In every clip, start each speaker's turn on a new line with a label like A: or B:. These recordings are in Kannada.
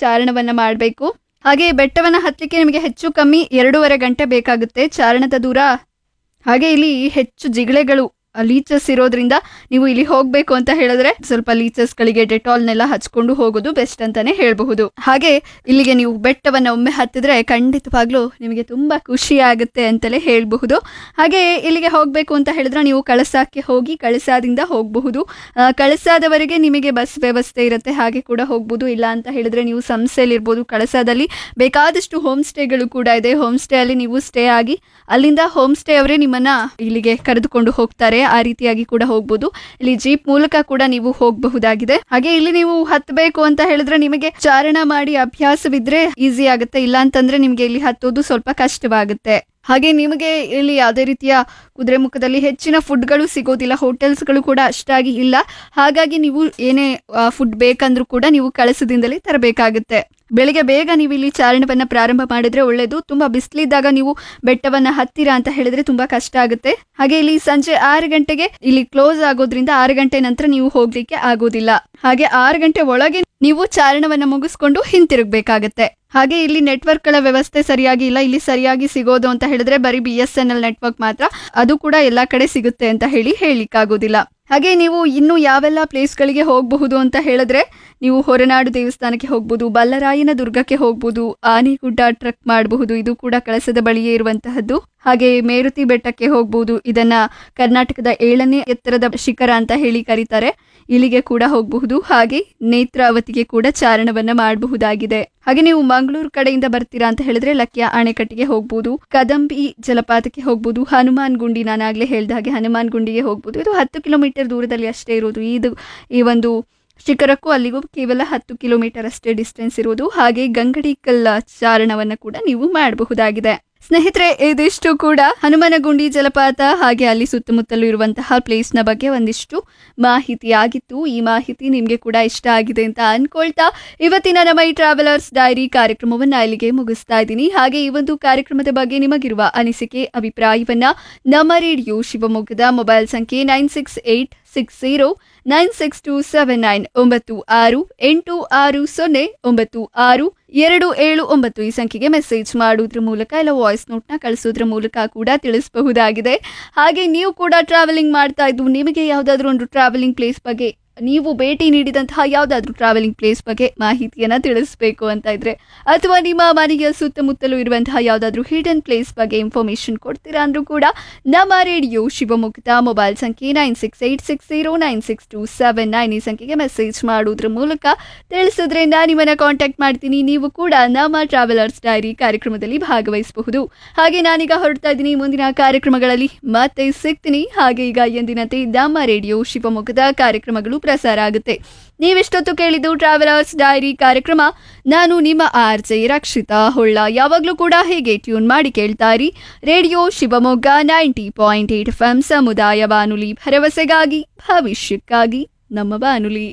A: ಚಾರಣವನ್ನ ಮಾಡಬೇಕು ಹಾಗೆ ಬೆಟ್ಟವನ್ನ ಹತ್ತಲಿಕ್ಕೆ ನಿಮಗೆ ಹೆಚ್ಚು ಕಮ್ಮಿ ಎರಡೂವರೆ ಗಂಟೆ ಬೇಕಾಗುತ್ತೆ ಚಾರಣದ ದೂರ ಹಾಗೆ ಇಲ್ಲಿ ಹೆಚ್ಚು ಜಿಗಳೆಗಳು ಲೀಚಸ್ ಇರೋದ್ರಿಂದ ನೀವು ಇಲ್ಲಿ ಹೋಗ್ಬೇಕು ಅಂತ ಹೇಳಿದ್ರೆ ಸ್ವಲ್ಪ ಲೀಚಸ್ ಗಳಿಗೆ ಡೆಟಾಲ್ನೆಲ್ಲ ಹಚ್ಕೊಂಡು ಹೋಗೋದು ಬೆಸ್ಟ್ ಅಂತಾನೆ ಹೇಳಬಹುದು ಹಾಗೆ ಇಲ್ಲಿಗೆ ನೀವು ಬೆಟ್ಟವನ್ನ ಒಮ್ಮೆ ಹತ್ತಿದ್ರೆ ಖಂಡಿತವಾಗ್ಲೂ ನಿಮಗೆ ತುಂಬಾ ಖುಷಿ ಆಗುತ್ತೆ ಅಂತಲೇ ಹೇಳಬಹುದು ಹಾಗೆ ಇಲ್ಲಿಗೆ ಹೋಗ್ಬೇಕು ಅಂತ ಹೇಳಿದ್ರೆ ನೀವು ಕಳಸಕ್ಕೆ ಹೋಗಿ ಕಳಸಾದಿಂದ ಹೋಗಬಹುದು ಆ, ಕಳಸಾದವರೆಗೆ ನಿಮಗೆ ಬಸ್ ವ್ಯವಸ್ಥೆ ಇರುತ್ತೆ ಹಾಗೆ ಕೂಡ ಹೋಗ್ಬೋದು ಇಲ್ಲ ಅಂತ ಹೇಳಿದ್ರೆ ನೀವು ಸಂಸ್ಥೆಯಲ್ಲಿ ಇರ್ಬೋದು ಕಳಸಾದಲ್ಲಿ ಬೇಕಾದಷ್ಟು ಹೋಮ್ ಸ್ಟೇಗಳು ಕೂಡ ಇದೆ ಹೋಮ್ ಸ್ಟೇ ಅಲ್ಲಿ ನೀವು ಸ್ಟೇ ಆಗಿ ಅಲ್ಲಿಂದ ಹೋಮ್ ಸ್ಟೇ ಅವರೇ ನಿಮ್ಮನ್ನ ಇಲ್ಲಿಗೆ ಕರೆದುಕೊಂಡು ಹೋಗ್ತಾರೆ ಆ ರೀತಿಯಾಗಿ ಕೂಡ ಹೋಗ್ಬೋದು ಇಲ್ಲಿ ಜೀಪ್ ಮೂಲಕ ಕೂಡ ನೀವು ಹೋಗಬಹುದಾಗಿದೆ ಹಾಗೆ ಇಲ್ಲಿ ನೀವು ಹತ್ತಬೇಕು ಅಂತ ಹೇಳಿದ್ರೆ ನಿಮಗೆ ಚಾರಣ ಮಾಡಿ ಅಭ್ಯಾಸವಿದ್ರೆ ಈಸಿ ಆಗುತ್ತೆ ಇಲ್ಲ ಅಂತಂದ್ರೆ ನಿಮಗೆ ಇಲ್ಲಿ ಹತ್ತೋದು ಸ್ವಲ್ಪ ಕಷ್ಟವಾಗುತ್ತೆ ಹಾಗೆ ನಿಮಗೆ ಇಲ್ಲಿ ಯಾವುದೇ ರೀತಿಯ ಕುದುರೆ ಮುಖದಲ್ಲಿ ಹೆಚ್ಚಿನ ಫುಡ್ಗಳು ಸಿಗೋದಿಲ್ಲ ಹೋಟೆಲ್ಸ್ಗಳು ಕೂಡ ಅಷ್ಟಾಗಿ ಇಲ್ಲ ಹಾಗಾಗಿ ನೀವು ಏನೇ ಫುಡ್ ಬೇಕಂದ್ರೂ ಕೂಡ ನೀವು ಕಳಸದಿಂದಲೇ ತರಬೇಕಾಗುತ್ತೆ ಬೆಳಿಗ್ಗೆ ಬೇಗ ನೀವು ಇಲ್ಲಿ ಚಾರಣವನ್ನ ಪ್ರಾರಂಭ ಮಾಡಿದ್ರೆ ಒಳ್ಳೇದು ತುಂಬಾ ಬಿಸಿಲಿದ್ದಾಗ ನೀವು ಬೆಟ್ಟವನ್ನ ಹತ್ತಿರಾ ಅಂತ ಹೇಳಿದ್ರೆ ತುಂಬಾ ಕಷ್ಟ ಆಗುತ್ತೆ ಹಾಗೆ ಇಲ್ಲಿ ಸಂಜೆ ಆರು ಗಂಟೆಗೆ ಇಲ್ಲಿ ಕ್ಲೋಸ್ ಆಗೋದ್ರಿಂದ ಆರು ಗಂಟೆ ನಂತರ ನೀವು ಹೋಗ್ಲಿಕ್ಕೆ ಆಗೋದಿಲ್ಲ ಹಾಗೆ ಆರು ಗಂಟೆ ಒಳಗೆ ನೀವು ಚಾರಣವನ್ನ ಮುಗಿಸ್ಕೊಂಡು ಹಿಂತಿರುಗಬೇಕಾಗತ್ತೆ ಹಾಗೆ ಇಲ್ಲಿ ನೆಟ್ವರ್ಕ್ ಗಳ ವ್ಯವಸ್ಥೆ ಸರಿಯಾಗಿ ಇಲ್ಲ ಇಲ್ಲಿ ಸರಿಯಾಗಿ ಸಿಗೋದು ಅಂತ ಹೇಳಿದ್ರೆ ಬರೀ B S N L network ಮಾತ್ರ ಅದು ಕೂಡ ಎಲ್ಲಾ ಕಡೆ ಸಿಗುತ್ತೆ ಅಂತ ಹೇಳಿ ಹೇಳಿಕ್ಕಾಗೋದಿಲ್ಲ ಹಾಗೆ ನೀವು ಇನ್ನು ಯಾವೆಲ್ಲ ಪ್ಲೇಸ್ಗಳಿಗೆ ಹೋಗಬಹುದು ಅಂತ ಹೇಳಿದ್ರೆ ನೀವು ಹೊರನಾಡು ದೇವಸ್ಥಾನಕ್ಕೆ ಹೋಗ್ಬೋದು ಬಲ್ಲರಾಯನ ದುರ್ಗಕ್ಕೆ ಹೋಗ್ಬೋದು ಆನೆಗುಡ್ಡ ಟ್ರಕ್ ಮಾಡಬಹುದು ಇದು ಕೂಡ ಕಳಸದ ಬಳಿಯೇ ಇರುವಂತಹದ್ದು ಹಾಗೆ ಮೇರುತಿ ಬೆಟ್ಟಕ್ಕೆ ಹೋಗ್ಬೋದು ಇದನ್ನ ಕರ್ನಾಟಕದ ಏಳನೇ ಎತ್ತರದ ಶಿಖರ ಅಂತ ಹೇಳಿ ಕರೀತಾರೆ ಇಲ್ಲಿಗೆ ಕೂಡ ಹೋಗಬಹುದು ಹಾಗೆ ನೇತ್ರಾವತಿಗೆ ಕೂಡ ಚಾರಣವನ್ನ ಮಾಡಬಹುದಾಗಿದೆ ಹಾಗೆ ನೀವು ಮಂಗಳೂರು ಕಡೆಯಿಂದ ಬರ್ತೀರಾ ಅಂತ ಹೇಳಿದ್ರೆ ಲಕ್ಕಿಯ ಅಣೆಕಟ್ಟಿಗೆ ಹೋಗ್ಬೋದು ಕದಂಬಿ ಜಲಪಾತಕ್ಕೆ ಹೋಗ್ಬೋದು ಹನುಮಾನ್ ಗುಂಡಿ ನಾನಾಗ್ಲೇ ಹೇಳ್ದ ಹಾಗೆ ಹನುಮಾನ್ ಗುಂಡಿಗೆ ಹೋಗ್ಬೋದು ಇದು ಹತ್ತು ಕಿಲೋಮೀಟರ್ ದೂರದಲ್ಲಿ ಅಷ್ಟೇ ಇರೋದು ಇದು ಈ ಒಂದು ಶಿಖರಕ್ಕೂ ಅಲ್ಲಿಗೂ ಕೇವಲ ಹತ್ತು ಕಿಲೋಮೀಟರ್ ಅಷ್ಟೇ ಡಿಸ್ಟೆನ್ಸ್ ಇರೋದು ಹಾಗೆ ಗಂಗಡಿಕಲ್ ಚಾರಣವನ್ನ ಕೂಡ ನೀವು ಮಾಡಬಹುದಾಗಿದೆ ಸ್ನೇಹಿತರೆ ಇದಿಷ್ಟು ಕೂಡ ಹನುಮನಗುಂಡಿ ಜಲಪಾತ ಹಾಗೆ ಅಲ್ಲಿ ಸುತ್ತಮುತ್ತಲೂ ಇರುವಂತಹ ಪ್ಲೇಸ್ನ ಬಗ್ಗೆ ಒಂದಿಷ್ಟು ಮಾಹಿತಿ ಆಗಿತ್ತು ಈ ಮಾಹಿತಿ ನಿಮಗೆ ಕೂಡ ಇಷ್ಟ ಆಗಿದೆ ಅಂತ ಅನ್ಕೊಳ್ತಾ ಇವತ್ತಿನ ನಮ್ಮ ಈ ಟ್ರಾವೆಲರ್ಸ್ ಡೈರಿ ಕಾರ್ಯಕ್ರಮವನ್ನ ಇಲ್ಲಿಗೆ ಮುಗಿಸ್ತಾ ಇದ್ದೀನಿ ಹಾಗೆ ಈ ಒಂದು ಕಾರ್ಯಕ್ರಮದ ಬಗ್ಗೆ ನಿಮಗಿರುವ ಅನಿಸಿಕೆ ಅಭಿಪ್ರಾಯವನ್ನ ನಮ್ಮ ರೇಡಿಯೋ ಶಿವಮೊಗ್ಗದ ಮೊಬೈಲ್ ಸಂಖ್ಯೆ nine six eight six zero nine six two seven nine ಒಂಬತ್ತು ಆರು ಎಂಟು ಆರು ಸೊನ್ನೆ ಒಂಬತ್ತು ಆರು ಎರಡು ಏಳು ಒಂಬತ್ತು ಈ ಸಂಖ್ಯೆಗೆ ಮೆಸೇಜ್ ಮಾಡೋದ್ರ ಮೂಲಕ ಇಲ್ಲ ವಾಯ್ಸ್ ನೋಟ್ನ ಕಳಿಸೋದ್ರ ಮೂಲಕ ಕೂಡ ತಿಳಿಸಬಹುದಾಗಿದೆ ಹಾಗೆ ನೀವು ಕೂಡ ಟ್ರಾವೆಲಿಂಗ್ ಮಾಡ್ತಾ ಇದ್ದು ನಿಮಗೆ ಯಾವುದಾದ್ರೂ ಒಂದು ಟ್ರಾವೆಲಿಂಗ್ ಪ್ಲೇಸ್ ಬಗ್ಗೆ ನೀವು ಭೇಟಿ ನೀಡಿದಂತಹ ಯಾವುದಾದ್ರೂ ಟ್ರಾವೆಲಿಂಗ್ ಪ್ಲೇಸ್ ಬಗ್ಗೆ ಮಾಹಿತಿಯನ್ನ ತಿಳಿಸ್ಬೇಕು ಅಂತ ಇದ್ರೆ ಅಥವಾ ನಿಮ್ಮ ಮನೆಯ ಸುತ್ತಮುತ್ತಲೂ ಇರುವಂತಹ ಯಾವುದಾದ್ರೂ ಹಿಡನ್ ಪ್ಲೇಸ್ ಬಗ್ಗೆ ಇನ್ಫಾರ್ಮೇಶನ್ ಕೊಡ್ತೀರಾ ಅಂದ್ರೂ ಕೂಡ ನಮ್ಮ ರೇಡಿಯೋ ಶಿವಮೊಗ್ಗದ ಮೊಬೈಲ್ ಸಂಖ್ಯೆ nine six eight six zero nine six two seven nine ಈ ಸಂಖ್ಯೆಗೆ ಮೆಸೇಜ್ ಮಾಡೋದ್ರ ಮೂಲಕ ತಿಳಿಸಿದ್ರೆ ನಾನು ನಿಮ್ಮನ್ನ ಕಾಂಟ್ಯಾಕ್ಟ್ ಮಾಡ್ತೀನಿ ನೀವು ಕೂಡ ನಮ್ಮ ಟ್ರಾವೆಲರ್ಸ್ ಡೈರಿ ಕಾರ್ಯಕ್ರಮದಲ್ಲಿ ಭಾಗವಹಿಸಬಹುದು ಹಾಗೆ ನಾನೀಗ ಹೊರಡ್ತಾ ಇದ್ದೀನಿ ಮುಂದಿನ ಕಾರ್ಯಕ್ರಮಗಳಲ್ಲಿ ಮತ್ತೆ ಸಿಗ್ತೀನಿ ಹಾಗೆ ಈಗ ಎಂದಿನಂತೆ ನಮ್ಮ ರೇಡಿಯೋ ಶಿವಮೊಗ್ಗದ ಕಾರ್ಯಕ್ರಮಗಳು ಪ್ರಸಾರ ಆಗುತ್ತೆ ನೀವಿಷ್ಟೊತ್ತು ಕೇಳಿದ್ದು ಟ್ರಾವೆಲರ್ಸ್ ಡೈರಿ ಕಾರ್ಯಕ್ರಮ ನಾನು ನಿಮ್ಮ ಆರ್ ಜೆ ರಕ್ಷಿತಾ ಹೊಳ್ಳ ಯಾವಾಗಲೂ ಕೂಡ ಹೇಗೆ ಟ್ಯೂನ್ ಮಾಡಿ ಕೇಳ್ತಾ ಇರಿ radio Shivamogga ninety point eight F M ಸಮುದಾಯ ಬಾನುಲಿ ಭರವಸೆಗಾಗಿ ಭವಿಷ್ಯಕ್ಕಾಗಿ ನಮ್ಮ ಬಾನುಲಿ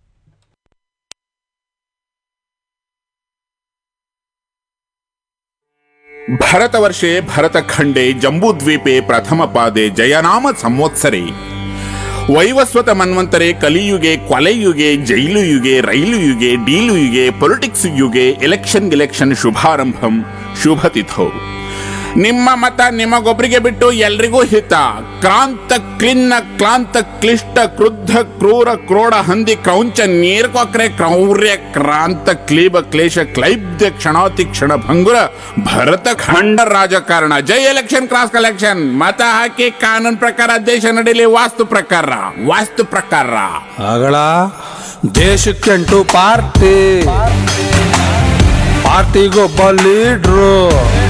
B: ಭರತವರ್ಷೆ ಭರತಖಂಡೆ ಜಂಬೂದ್ವೀಪೆ ಪ್ರಥಮಪಾದೆ ಜಯನಾಮ ಸಂವತ್ಸರೆ ವೈವಸ್ವತ ಮನ್ವಂತರೆ ಕಲಿಯುಗೆ ಕೊಲೆಯುಗೆ ಜೈಲು ಯುಗೆ ರೈಲು ಯುಗೆ ಡೀಲು ಯುಗೆ ಪೊಲಿಟಿಕ್ಸ್ ಯುಗೆ ಎಲೆಕ್ಷನ್ ಗಿಲೆಕ್ಷನ್ ಶುಭಾರಂಭಂ ಶುಭ ತಿಥೌ ನಿಮ್ಮ ಮತ ನಿಮಗೊಬ್ಬರಿಗೆ ಬಿಟ್ಟು ಎಲ್ರಿಗೂ ಹಿತ ಕ್ರಾಂತ ಕ್ಲಿನ್ನ ಕ್ಲಾಂತ ಕ್ಲಿಷ್ಟ ಕ್ರುದ್ಧ ಕ್ರೂರ ಕ್ರೋಡ ಹಂದಿ ಕ್ರೌಂಚ ನೀರ್ಕೊಕ್ರೆ ಕ್ರೌರ್ಯ ಕ್ರಾಂತ ಕ್ಲೀಬ ಕ್ಲೇಶ ಕ್ಲೈಬ್ಧ ಕ್ಷಣಾತಿ ಕ್ಷಣ ಭಂಗುರ ಭರತ ಖಂಡ ರಾಜಕಾರಣ ಜೈ ಎಲೆಕ್ಷನ್ ಕ್ರಾಸ್ ಕಲೆಕ್ಷನ್ ಮತ ಹಾಕಿ ಕಾನೂನು ಪ್ರಕಾರ ದೇಶ ನಡೀಲಿ ವಾಸ್ತು ಪ್ರಕಾರ ವಾಸ್ತು ಪ್ರಕಾರ
C: ಅಗಳ ದೇಶಕ್ಕೆಂಟು ಪಾರ್ಟಿ ಪಾರ್ಟಿಗೊಬ್ಬ ಲೀಡ್ರು